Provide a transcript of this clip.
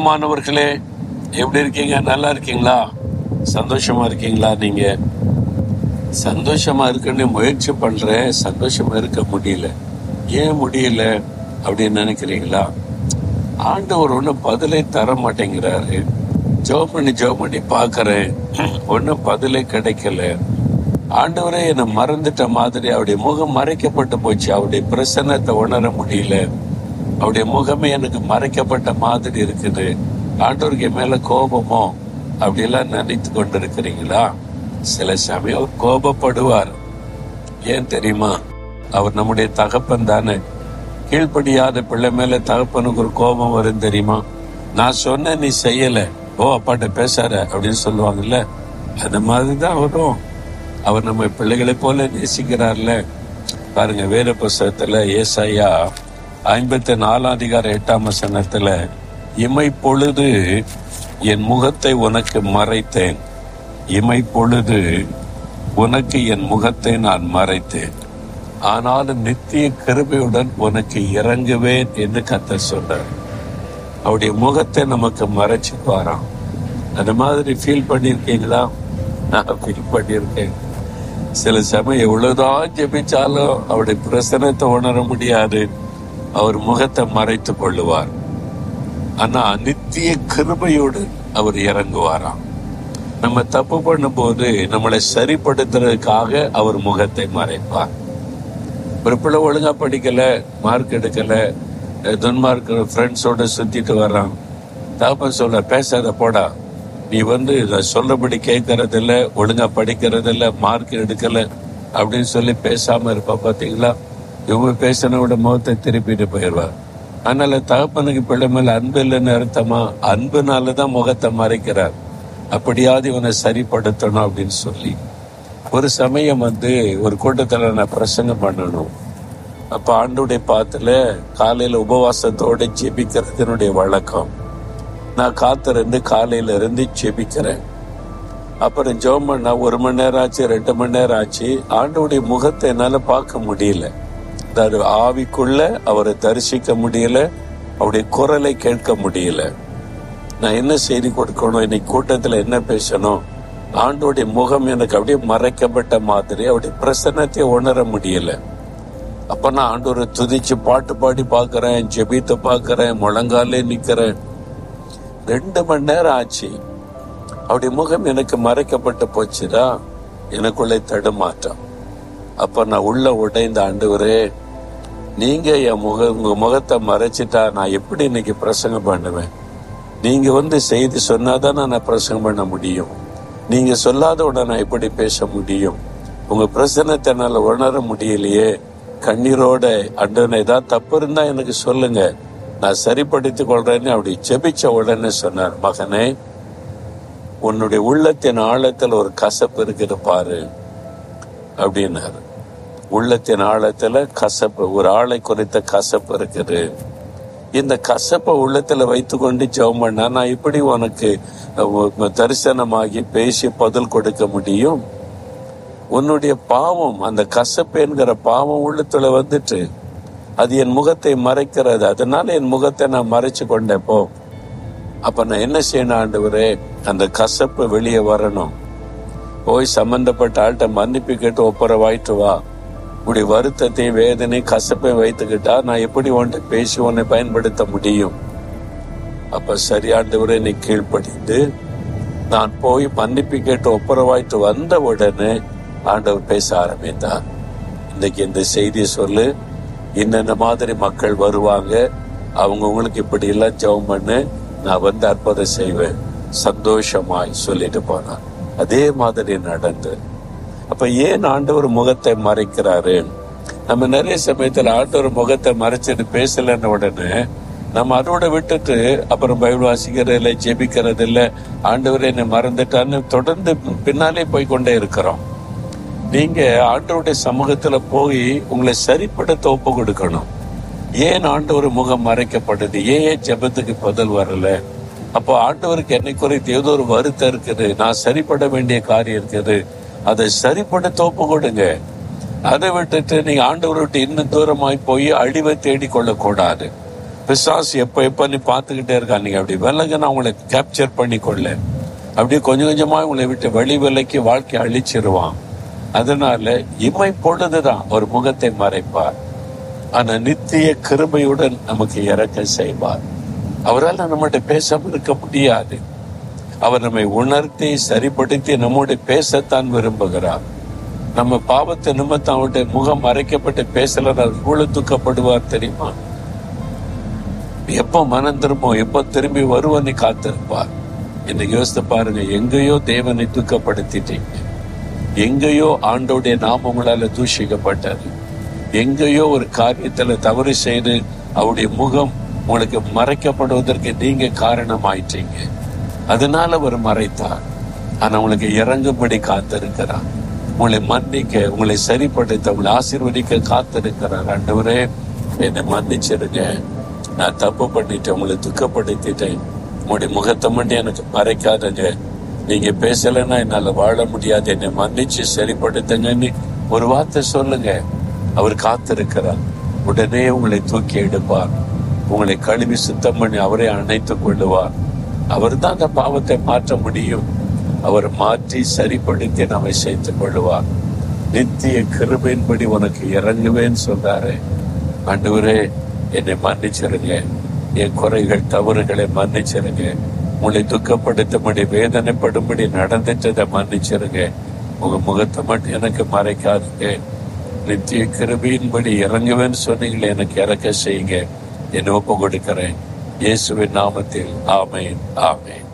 பிரியமானவர்களே எப்படி இருக்கீங்க நல்லா இருக்கீங்களா சந்தோஷமா இருக்கீங்களா நீங்க சந்தோஷமா இருக்குன்னு முயற்சி பண்றேன் சந்தோஷமா இருக்க முடியல ஏன் முடியல அப்படின்னு நினைக்கிறீங்களா ஆண்டவர் ஒன்றும் பதிலே தர மாட்டேங்கிறாரு ஜோப் பண்ணி ஜோப் பண்ணி பார்க்கறேன் ஒன்றும் பதிலே கிடைக்கல ஆண்டவரே என்னை மறந்துட்ட மாதிரி அவருடைய முகம் மறைக்கப்பட்டு போச்சு அவருடைய பிரசன்னத்தை உணர முடியல அவருடைய முகமே எனக்கு மறைக்கப்பட்ட மாதிரி இருக்குது ஆண்டவருக்கு என் மேல கோபமோ அப்படியெல்லாம் நினைத்து கொண்டிருக்கிறீங்களா சில சமயம் அவர் கோபப்படுவார் ஏன் தெரியுமா அவர் நம்முடைய தகப்பன் தானே கீழ்ப்படியாத பிள்ளை மேல தகப்பனுக்கு ஒரு கோபம் வரும் தெரியுமா நான் சொன்ன நீ செய்யல ஓ அப்பாட்ட பேசாத அப்படின்னு சொல்லுவாங்கல்ல அந்த மாதிரி தான் வரும் அவர் நம்ம பிள்ளைகளை போல நேசிக்கிறார்ல பாருங்க வேத புஸ்தகத்துல ஏசாயா ஐம்பத்தி நாலாம் அதிகார எட்டாம் வசனத்துல இமை பொழுது என் முகத்தை உனக்கு மறைத்தேன் இமை பொழுது உனக்கு என் முகத்தை நான் மறைத்தேன் ஆனாலும் நித்திய கிருபையுடன் உனக்கு இறங்குவேன் என்று கத்தர் சொல்றார் அவருடைய முகத்தை நமக்கு மறைச்சுக்குவாராம் அந்த மாதிரி ஃபீல் பண்ணியிருக்கீங்களா நான் ஃபீல் பண்ணியிருக்கேன் சில சமயம் எவ்வளவுதான் ஜெபிச்சாலும் அவருடைய பிரசனத்தை உணர முடியாது அவர் முகத்தை மறைத்து கொள்ளுவார் ஆனா நித்திய கிருபையோடு அவர் இறங்குவாராம் நம்ம தப்பு பண்ணும்போது நம்மளை சரிப்படுத்துறதுக்காக அவர் முகத்தை மறைப்பார் ஒரு பிள்ளை ஒழுங்கா படிக்கல மார்க் எடுக்கல அஹ் துன்மார்க் ஃப்ரெண்ட்ஸோட சுத்திட்டு வர்றான் தகப்பன் சொல்ல பேசாத போடா நீ வந்து இத சொல்றபடி கேட்கறது இல்ல ஒழுங்கா படிக்கிறது இல்ல மார்க் எடுக்கல அப்படின்னு சொல்லி பேசாம இருப்பா பாத்தீங்களா இவங்க பேசினோட முகத்தை திருப்பிட்டு போயிடுவார் அதனால தகப்பனுக்கு பிள்ளை மேல அன்பு இல்லைன்னு அர்த்தமா அன்புனாலதான் முகத்தை மறைக்கிறார் அப்படியாவது இவனை சரிப்படுத்தணும் அப்படின்னு சொல்லி ஒரு சமயம் வந்து ஒரு கூட்டத்துல நான் பிரசங்கம் பண்ணணும் அப்ப ஆண்டுடைய பாத்துல காலையில உபவாசத்தோட ஜெபிக்கிறதுனுடைய வழக்கம் நான் காத்திருந்து காலையில இருந்து ஜெபிக்கிறேன் அப்புறம் ஜெபம் பண்ணா ஒரு மணி நேரம் ஆச்சு ரெண்டு மணி நேரம் ஆச்சு ஆண்டோடைய முகத்தை என்னால பார்க்க முடியல அதாவது ஆவிக்குள்ள அவரை தரிசிக்க முடியல அவருடைய குரலை கேட்க முடியல நான் என்ன செய்தி கொடுக்கணும் இன்னைக்கு கூட்டத்துல என்ன பேசணும் ஆண்டோடைய முகம் எனக்கு அப்படியே மறைக்கப்பட்ட மாதிரி அவருடைய பிரசன்னத்தை உணர முடியல அப்ப நான் ஆண்டவரை துதிச்சு பாட்டு பாடி பார்க்கறேன் ஜெபித்து பார்க்கறேன் முழங்காலே நிக்கிறேன் ரெண்டு மணி நேரம் ஆச்சு அவருடைய முகம் எனக்கு மறைக்கப்பட்டு போச்சுடா எனக்குள்ளே தடுமாற்றம் அப்ப நான் உள்ள உடைந்த ஆண்டவரே நீங்க என் முக உங்க முகத்தை மறைச்சிட்டா நான் எப்படி இன்னைக்கு பிரசங்கம் பண்ணுவேன் நீங்க வந்து செய்தி சொன்னாதான் நான் பிரசங்கம் பண்ண முடியும் நீங்க சொல்லாத உடனே நான் எப்படி பேச முடியும் உங்க பிரசன்னத்தை என்னால உணர முடியலையே கண்ணீரோட அண்டனை ஏதாவது தப்பு இருந்தா எனக்கு சொல்லுங்க நான் சரிப்படுத்திக் கொள்றேன்னு அப்படி ஜெபிச்ச உடனே சொன்னார் மகனே உன்னுடைய உள்ளத்தின் ஆழத்துல ஒரு கசப்பு இருக்குது பாரு அப்படின்னாரு உள்ளத்தின் ஆழத்துல கசப்பு ஒரு ஆளை குறித்த கசப்பு இருக்குது இந்த கசப்பை உள்ளத்துல வைத்துக்கொண்டு ஜெபம் பண்ணா நான் எப்படி உனக்கு அஹ், தரிசனமாகி பேசி பதில் கொடுக்க முடியும் உன்னுடைய பாவம் அந்த கசப்பு என்கிற பாவம் உள்ளத்துல வந்துட்டு அது என் முகத்தை மறைக்கிறது அதனால என் முகத்தை நான் மறைச்சு கொண்டேன் போ அப்ப நான் என்ன செய்யணும் ஆண்டவரே அந்த கசப்பு வெளியே வரணும் போய் சம்பந்தப்பட்ட ஆள்கிட்ட மன்னிப்பு கேட்டு ஒப்புரவாயிட்டு வா உடைய வருத்தத்தை வேதனை கசப்பை வைத்துக்கிட்டா நான் எப்படி உன்கிட்ட பேசி உன்னை பயன்படுத்த முடியும் அப்ப சரியாண்டவரே நீ கீழ்ப்படிந்து நான் போய் மன்னிப்பு கேட்டு ஒப்புரவாயிட்டு வந்த உடனே ஆண்டவர் பேச ஆரம்பித்தார் இன்னைக்கு இந்த செய்தியை சொல்லு இன்னென்ன மாதிரி மக்கள் வருவாங்க அவங்க உங்களுக்கு இப்படி எல்லாம் ஜெபம் பண்ணு நான் வந்து அற்புதம் செய்வேன் சந்தோஷமாய் சொல்லிட்டு போனார் அதே மாதிரி நடந்து அப்ப ஏன் ஆண்டவர் முகத்தை மறைக்கிறாரு நம்ம நிறைய சமயத்துல ஆண்டவர் முகத்தை மறைச்சிட்டு பேசலன்ன உடனே நம்ம அதோட விட்டுட்டு அப்புறம் பைபிள் வாசிக்கிறது இல்லை ஜெபிக்கிறது இல்லை ஆண்டவர் என்னை மறந்துட்டான்னு தொடர்ந்து பின்னாலே போய் கொண்டே இருக்கிறோம் நீங்க ஆண்டவருடைய சமூகத்துல போய் உங்களை சரிப்படுத்த ஒப்பு கொடுக்கணும் ஏன் ஆண்டவர் முகம் மறைக்கப்படுது ஏன் ஜெபத்துக்கு பதில் வரல அப்போ ஆண்டவருக்கு என்னை குறித்து ஏதோ ஒரு வருத்தம் இருக்குது நான் சரிப்பட வேண்டிய காரியம் இருக்குது அதை சரிப்படுத்த ஒப்பு கொடுங்க அதை விட்டுட்டு நீங்க ஆண்டவர் விட்டு இன்னும் தூரமாய் போய் அழிவை தேடி கொள்ளக்கூடாது பிசாசு எப்ப எப்ப நீ பார்த்துக்கிட்டே இருக்கா நீங்க அப்படி விலக நான் உங்களை கேப்சர் பண்ணிக்கொள்ள அப்படியே கொஞ்சம் கொஞ்சமா உங்களை விட்டு வெளி விலைக்கு வாழ்க்கை அழிச்சிருவான் அதனால இமை பொழுதுதான் ஒரு முகத்தை மறைப்பார் ஆனா நித்திய கிருபையுடன் நமக்கு இறக்க செய்வார் அவரால் நம்மகிட்ட பேசாம இருக்க முடியாது அவர் நம்மை உணர்த்தி சரிப்படுத்தி நம்மோட பேசத்தான் விரும்புகிறார் நம்ம பாவத்தை நிமித்தம் அவருடைய முகம் மறைக்கப்பட்டு பேசலன்னா இவ்வளவு துக்கப்படுவார் தெரியுமா எப்ப மனம் திரும்பும் எப்ப திரும்பி வருவன்னு காத்திருப்பார் இன்னைக்கு யோசித்து பாருங்க எங்கேயோ தேவனை துக்கப்படுத்திட்டீங்க எங்கேயோ ஆண்டோடைய நாம உங்களால தூஷிக்கப்பட்டது எங்கேயோ ஒரு காரியத்துல தவறு செய்து அவருடைய முகம் உங்களுக்கு மறைக்கப்படுவதற்கு நீங்க காரணமாயிட்டீங்க அதனால அவர் மறைத்தார் ஆனா உங்களுக்கு இறங்கும்படி காத்திருக்கிறார் உங்களை மன்னிக்க உங்களை சரிப்படுத்த உங்களை ஆசீர்வதிக்க காத்திருக்கிறார் ஆண்டவரே என்னை மன்னிச்சிருங்க நான் தப்பு பண்ணிட்டேன் உங்களை துக்கப்படுத்திட்டேன் உங்களுடைய முகத்தை மட்டும் எனக்கு மறைக்காதங்க நீங்க பேசலைன்னா என்னால வாழ முடியாது என்னை மன்னிச்சு சரிப்படுத்துங்கன்னு ஒரு வார்த்தை சொல்லுங்க அவர் காத்திருக்கிறார் உடனே உங்களை தூக்கி எடுப்பார் உங்களை கழுவி சுத்தம் பண்ணி அவரே அணைத்துக் கொள்ளுவார் அவர் தான் அந்த பாவத்தை மாற்ற முடியும் அவர் மாற்றி சரிப்படுத்தி நம்மை சேர்த்துக் கொள்ளுவார் நித்திய கிருபையின்படி உனக்கு இறங்குவேன்னு சொல்றாரு ஆண்டவரே என்னை மன்னிச்சிருங்க என் குறைகள் தவறுகளை மன்னிச்சிருங்க உங்களை துக்கப்படுத்தும்படி வேதனைப்படும்படி நடந்துட்டதை மன்னிச்சிருங்க உங்க முகத்தை மட்டும் எனக்கு மறைக்காதுங்க நித்திய கிருபையின்படி இறங்குவேன்னு சொன்னீங்களே எனக்கு இறக்க செய்யுங்க என்னை ஒப்பு கொடுக்கிறேன் இயேசுவின் நாமத்தில் ஆமேன் ஆமேன்